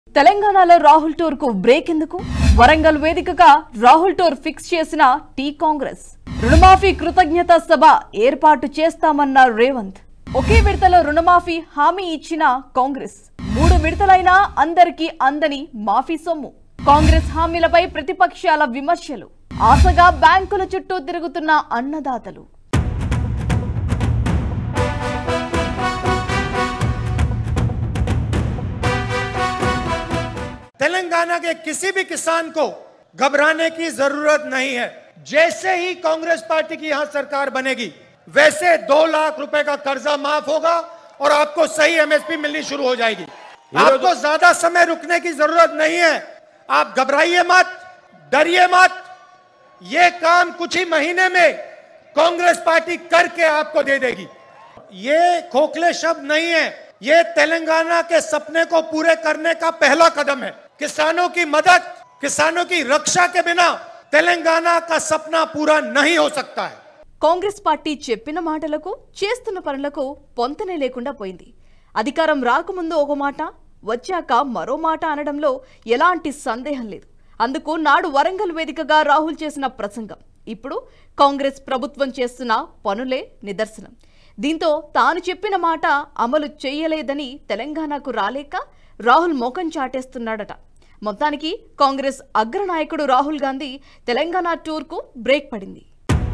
తెలంగాణలో రాహుల్ టూర్ కు బ్రేక్ ఎందుకు వరంగల్ వేదికగా రాహుల్ టూర్ ఫిక్స్ చేసిన టీ కాంగ్రెస్ రుణమాఫీ కృతజ్ఞత సభ ఏర్పాటు చేస్తామన్న రేవంత్ ఒకే విడతలో రుణమాఫీ హామీ ఇచ్చిన కాంగ్రెస్ మూడు విడతలైనా అందరికీ అందని మాఫీ సొమ్ము కాంగ్రెస్ హామీలపై ప్రతిపక్షాల విమర్శలు ఆశగా బ్యాంకుల చుట్టూ తిరుగుతున్న అన్నదాతలు तेलंगाना के किसी भी किसान को घबराने की जरूरत नहीं है जैसे ही कांग्रेस पार्टी की यहां सरकार बनेगी वैसे दो लाख रुपए का कर्जा माफ होगा और आपको सही एमएसपी मिलनी शुरू हो जाएगी आपको ज्यादा समय रुकने की जरूरत नहीं है आप घबराइए मत डरिए मत ये काम कुछ ही महीने में कांग्रेस पार्टी करके आपको दे देगी ये खोखले शब्द नहीं है ये तेलंगाना के सपने को पूरे करने का पहला कदम है किसानों की मदद किसानों की रक्षा के बिना तेलंगाना का सपना पूरा नहीं हो सकता है కాంగ్రెస్ పార్టీ చెప్పిన మాటలకు చేస్తున్న పనులకు పొంతనే లేకుండా పోయింది అధికారం రాకముందు ఒక మాట వచ్చాక మరో మాట అనడంలో ఎలాంటి సందేహం లేదు అందుకు నాడు వరంగల్ వేదికగా రాహుల్ చేసిన ప్రసంగం ఇప్పుడు కాంగ్రెస్ ప్రభుత్వం చేస్తున్న పనులే నిదర్శనం దీంతో తాను చెప్పిన మాట అమలు చేయలేదని తెలంగాణకు రాలేక రాహుల్ మోకం చాటేస్తున్నాడట మొత్తానికి కాంగ్రెస్ అగ్రనాయకుడు రాహుల్ గాంధీ తెలంగాణ టూర్కు బ్రేక్ పడింది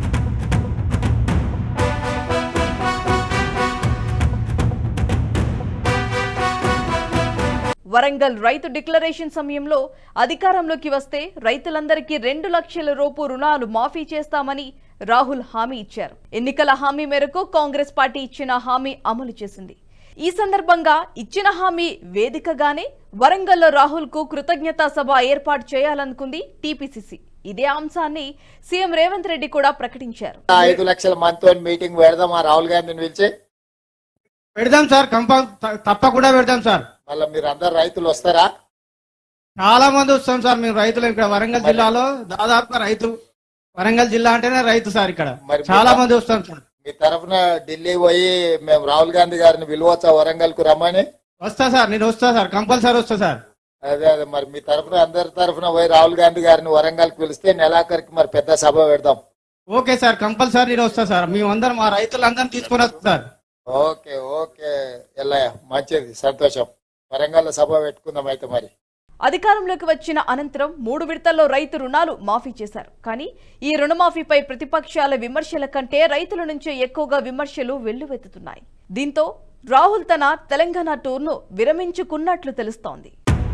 వరంగల్ రైతు డిక్లరేషన్ సమయంలో అధికారంలోకి వస్తే రైతులందరికీ రెండు లక్షల రూపు రుణాలు మాఫీ చేస్తామని రాహుల్ హామీ ఇచ్చారు ఎన్నికల హామీ మేరకు కాంగ్రెస్ పార్టీ ఇచ్చిన హామీ అమలు చేసింది ఈ సందర్భంగా ఇచ్చిన హామీ వేదికగానే వరంగల్లో రాహుల్ కు కృతజ్ఞతా సభ ఏర్పాటు చేయాలనుకుంది టీపీసీసీ ఇదే అంశాన్ని సీఎం రేవంత్ రెడ్డి కూడా ప్రకటించారు ఐదు లక్షల మందితో మీటింగ్ పెడదాం ఆ రాహుల్ గాంధీని పిలిచి పెడదాం సార్ కంపల్ తప్పకుండా పెడదాం సార్ మళ్ళీ మీరు అందరు రైతులు వస్తారా చాలా మంది వస్తాం సార్ మేము రైతులు ఇక్కడ వరంగల్ జిల్లాలో దాదాపుగా రైతు వరంగల్ జిల్లా అంటేనే రైతు సార్ ఇక్కడ మరి చాలా మీరు- మంది వస్తాం సార్ మీ తరఫున ఢిల్లీ పోయి మేము రాహుల్ గాంధీ గారిని పిలవచ్చా వరంగల్ కు రమ్మని వస్తా సార్ నేను వస్తా సార్ కంపల్సరీ వస్తా సార్ అదే అదే మరి మీ తరఫున అందరి తరఫున పోయి రాహుల్ గాంధీ గారిని వరంగల్ కు పిలిస్తే నెలాఖరికి మరి పెద్ద సభ పెడదాం ఓకే సార్ కంపల్సరీ నేను వస్తా సార్ మేమందరం మా రైతులందరినీ తీసుకొని వస్తాం సార్ ఓకే ఓకే ఎల్లయ్య మంచిది సంతోషం వరంగల్ సభ పెట్టుకుందాం అయితే మరి అధికారంలోకి వచ్చిన అనంతరం మూడు విడతల్లో రైతు రుణాలు మాఫీ చేశారు కానీ ఈ రుణమాఫీపై ప్రతిపక్షాల విమర్శల కంటే రైతుల నుంచే ఎక్కువగా విమర్శలు వెల్లువెత్తుతున్నాయి దీంతో రాహుల్ తన తెలంగాణ టూర్ను విరమించుకున్నట్లు తెలుస్తోంది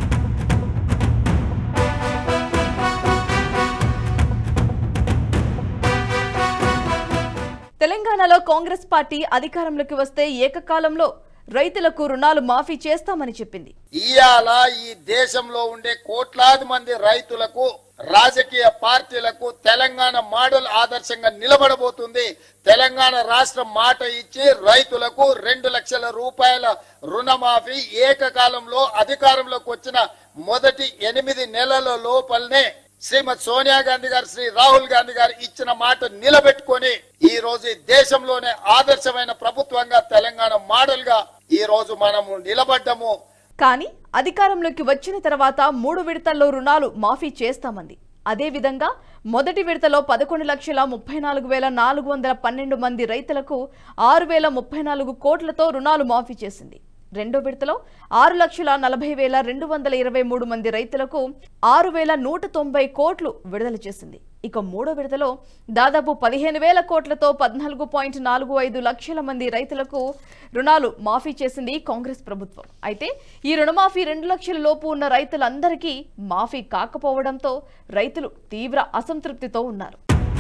తెలంగాణలో కాంగ్రెస్ పార్టీ అధికారంలోకి వస్తే ఏకకాలంలో రైతులకు రుణాలు మాఫీ చేస్తామని చెప్పింది ఇవాళ ఈ దేశంలో ఉండే కోట్లాది మంది రైతులకు రాజకీయ పార్టీలకు తెలంగాణ మోడల్ ఆదర్శంగా నిలబడబోతుంది తెలంగాణ రాష్ట్రం మాట ఇచ్చి రైతులకు రెండు లక్షల రూపాయల రుణమాఫీ ఏకకాలంలో అధికారంలోకి వచ్చిన మొదటి ఎనిమిది నెలల లోపలనే శ్రీమతి సోనియా గాంధీ గారు శ్రీ రాహుల్ గాంధీ గారు ఇచ్చిన మాట నిలబెట్టుకొని ఈ రోజు ఈ దేశంలోనే ఆదర్శమైన ప్రభుత్వంగా తెలంగాణ మోడల్ గా ఈ రోజు మనము నిలబడ్డము కానీ అధికారంలోకి వచ్చిన తర్వాత మూడు విడతల్లో రుణాలు మాఫీ చేస్తామంది అదేవిధంగా మొదటి విడతలో పదకొండు లక్షల ముప్పై నాలుగు వేల నాలుగు వందల పన్నెండు మంది రైతులకు ఆరు వేల ముప్పై నాలుగు కోట్లతో రుణాలు మాఫీ చేసింది రెండో విడతలో ఆరు లక్షల నలభై వేల రెండు వందల ఇరవై మూడు మంది రైతులకు ఆరు వేల నూట తొంభై కోట్లు విడుదల చేసింది ఇక మూడో విడతలో దాదాపు పదిహేను వేల కోట్లతో పద్నాలుగు పాయింట్ నాలుగు ఐదు లక్షల మంది రైతులకు రుణాలు మాఫీ చేసింది కాంగ్రెస్ ప్రభుత్వం అయితే ఈ రుణమాఫీ రెండు లక్షల లోపు ఉన్న రైతులందరికీ మాఫీ కాకపోవడంతో రైతులు తీవ్ర అసంతృప్తితో ఉన్నారు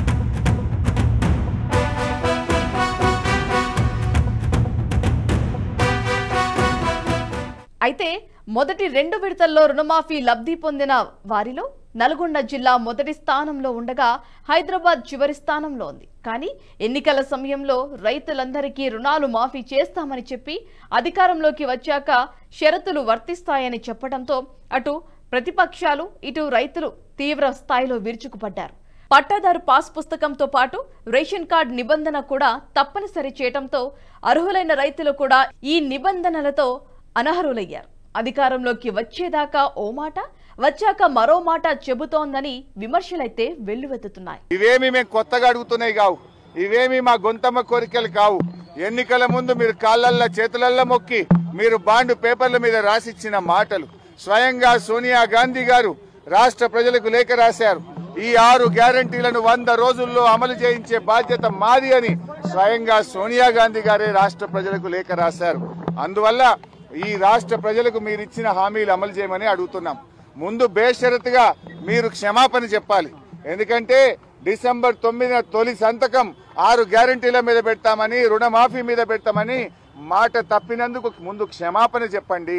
అయితే మొదటి రెండు విడతల్లో రుణమాఫీ లబ్ధి పొందిన వారిలో నల్గొండ జిల్లా మొదటి స్థానంలో ఉండగా హైదరాబాద్ చివరి స్థానంలో ఉంది కానీ ఎన్నికల సమయంలో రైతులందరికీ రుణాలు మాఫీ చేస్తామని చెప్పి అధికారంలోకి వచ్చాక షరతులు వర్తిస్తాయని చెప్పడంతో అటు ప్రతిపక్షాలు ఇటు రైతులు తీవ్ర స్థాయిలో విరుచుకుపడ్డారు పట్టాదారు పాస్ పుస్తకంతో పాటు రేషన్ కార్డ్ నిబంధన కూడా తప్పనిసరి చేయటంతో అర్హులైన రైతులు కూడా ఈ నిబంధనలతో అనర్హులయ్యారు అధికారంలోకి వచ్చేదాకా ఓ మాట వచ్చాక మరో మాట చెబుతోందని విమర్శలైతే వెల్లువెత్తుతున్నాయి ఇవేమి మేము కొత్తగా అడుగుతున్నాయి కావు ఇవేమి మా గొంతమ్మ కోరికలు కావు ఎన్నికల ముందు మీరు కాళ్ళల్లో చేతులల్లో మొక్కి మీరు బాండు పేపర్ల మీద రాసిచ్చిన మాటలు స్వయంగా సోనియా గాంధీ గారు రాష్ట్ర ప్రజలకు లేఖ రాశారు ఈ ఆరు గ్యారంటీలను వంద రోజుల్లో అమలు చేయించే బాధ్యత మాది అని స్వయంగా సోనియా గాంధీ గారే రాష్ట్ర ప్రజలకు లేఖ రాశారు అందువల్ల ఈ రాష్ట్ర ప్రజలకు మీరు ఇచ్చిన హామీలు అమలు చేయమని అడుగుతున్నాం ముందు బేషరతుగా మీరు క్షమాపణ చెప్పాలి ఎందుకంటే డిసెంబర్ తొమ్మిదిన తొలి సంతకం ఆరు గ్యారంటీల మీద పెడతామని రుణమాఫీ మీద పెడతామని మాట తప్పినందుకు ముందు క్షమాపణ చెప్పండి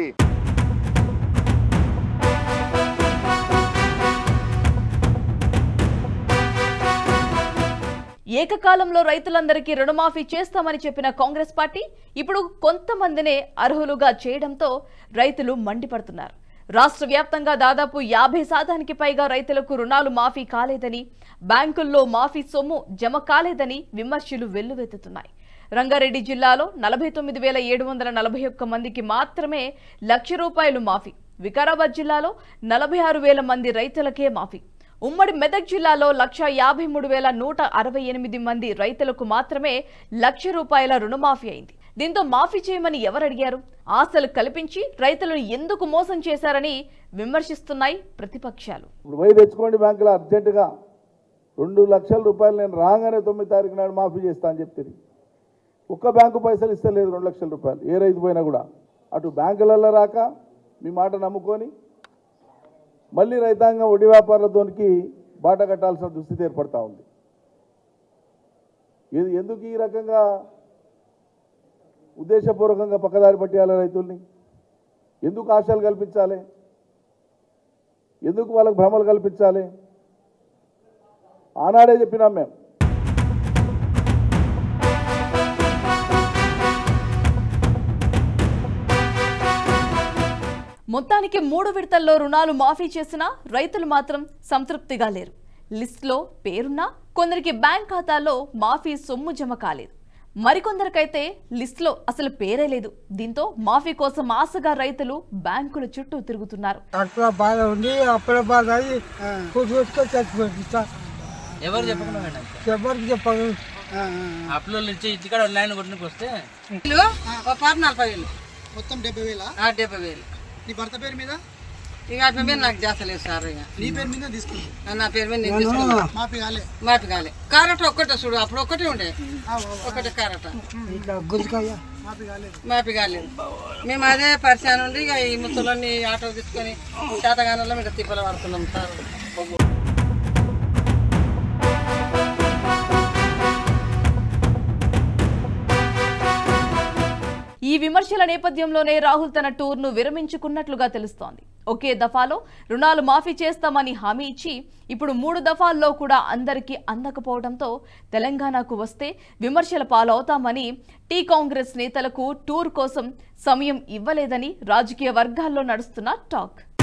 ఏకకాలంలో రైతులందరికీ రుణమాఫీ చేస్తామని చెప్పిన కాంగ్రెస్ పార్టీ ఇప్పుడు కొంతమందినే అర్హులుగా చేయడంతో రైతులు మండిపడుతున్నారు రాష్ట్ర వ్యాప్తంగా దాదాపు యాభై శాతానికి పైగా రైతులకు రుణాలు మాఫీ కాలేదని బ్యాంకుల్లో మాఫీ సొమ్ము జమ కాలేదని విమర్శలు వెల్లువెత్తుతున్నాయి రంగారెడ్డి జిల్లాలో నలభై తొమ్మిది వేల ఏడు వందల నలభై ఒక్క మందికి మాత్రమే లక్ష రూపాయలు మాఫీ వికారాబాద్ జిల్లాలో నలభై ఆరు వేల మంది రైతులకే మాఫీ ఉమ్మడి మెదక్ జిల్లాలో లక్ష యాభై మూడు వేల నూట అరవై ఎనిమిది మంది రైతులకు మాత్రమే లక్ష రూపాయల రుణమాఫీ అయింది దీంతో మాఫీ చేయమని ఎవరు అడిగారు ఆశలు కల్పించి రైతులను ఎందుకు మోసం చేశారని విమర్శిస్తున్నాయి ప్రతిపక్షాలు ఇప్పుడు పోయి తెచ్చుకోండి బ్యాంకులో అర్జెంటుగా రెండు లక్షల రూపాయలు నేను రాగానే తొమ్మిది తారీఖు నాడు మాఫీ చేస్తా అని చెప్తుంది ఒక్క బ్యాంకు పైసలు ఇస్తలేదు రెండు లక్షల రూపాయలు ఏ రైతు పోయినా కూడా అటు బ్యాంకులలో రాక మీ మాట నమ్ముకొని మళ్ళీ రైతాంగం వడ్డీ వ్యాపారులతోనికి బాట కట్టాల్సిన దుస్థితి ఏర్పడతా ఉంది ఇది ఎందుకు ఈ రకంగా ఉద్దేశపూర్వకంగా పక్కదారి పట్టేయాలి రైతుల్ని ఎందుకు ఆశలు కల్పించాలి ఎందుకు వాళ్ళకు భ్రమలు కల్పించాలి ఆనాడే చెప్పినాం మేము మొత్తానికి మూడు విడతల్లో రుణాలు మాఫీ చేసినా రైతులు మాత్రం సంతృప్తిగా లేరు లిస్టులో పేరున్నా కొందరికి బ్యాంక్ ఖాతాల్లో మాఫీ సొమ్ము జమ కాలేదు మరికొందరికైతే లిస్టులో అసలు పేరే లేదు దీంతో మాఫీ కోసం ఆశగా రైతులు బ్యాంకుల చుట్టూ తిరుగుతున్నారు అక్కడ బాధ ఉంది అప్పుడే బాధ అయ్యి కూర్చుకొని చచ్చిపోయింది సార్ ఎవరు చెప్పకుండా మేడం ఎవరికి చెప్పాలి అప్లో ఇచ్చి ఇంటికాడ లైన్ కొట్టుకు వస్తే వేలు ఒక పాట నలభై వేలు మొత్తం డెబ్బై వేల ఆ, డెబ్బై వేలు నీ భర్త పేరు మీద ఇక అట్ల మీద నాకు చేస్తలేదు సార్ ఇక నీ పేరు మీద తీసుకుంది ఆ, నా పేరు మీద నేను తీసుకున్నా మాఫీ కాలే మాపి కాలే కారట ఒక్కటే చూడు అప్పుడు ఒక్కటే ఉండే ఒకటే కారట ఇట్లా గుంజుకాయ మాఫీ కాలేదు మాపి కాలేదు మేము అదే పరిచయం నుండి ఇక ఈ ముసలోని ఆటో తీసుకొని శాతగానంలో మీద తిప్పలు పడుతున్నాం సార్ ఈ విమర్శల నేపథ్యంలోనే రాహుల్ తన టూర్ను విరమించుకున్నట్లుగా తెలుస్తోంది ఒకే దఫాలో రుణాలు మాఫీ చేస్తామని హామీ ఇచ్చి ఇప్పుడు మూడు దఫాల్లో కూడా అందరికీ అందకపోవడంతో తెలంగాణకు వస్తే విమర్శల పాలవుతామని టీ కాంగ్రెస్ నేతలకు టూర్ కోసం సమయం ఇవ్వలేదని రాజకీయ వర్గాల్లో నడుస్తున్న టాక్